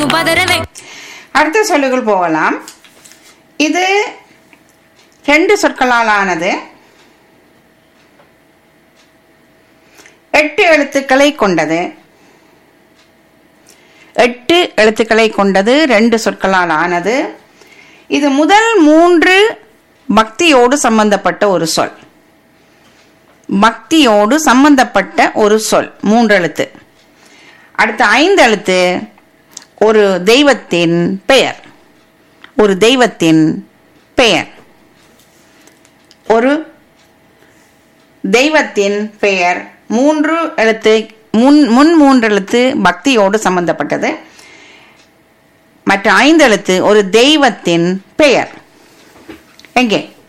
கொஞ்சம் பதறவே அடுத்த சொல்லுகள் போகலாம் இது ரெண்டு சொற்களால் ஆனது எட்டு எழுத்துக்களை கொண்டது எட்டு எழுத்துக்களை கொண்டது ரெண்டு சொற்களால் ஆனது இது முதல் மூன்று பக்தியோடு சம்பந்தப்பட்ட ஒரு சொல் பக்தியோடு சம்பந்தப்பட்ட ஒரு சொல் மூன்று எழுத்து அடுத்த ஐந்து எழுத்து ஒரு தெய்வத்தின் பெயர் ஒரு தெய்வத்தின் பெயர் ஒரு தெய்வத்தின் பெயர் மூன்று எழுத்து முன் முன் மூன்று எழுத்து பக்தியோடு சம்பந்தப்பட்டது மற்ற ஐந்து எழுத்து ஒரு தெய்வத்தின் பெயர் எங்கே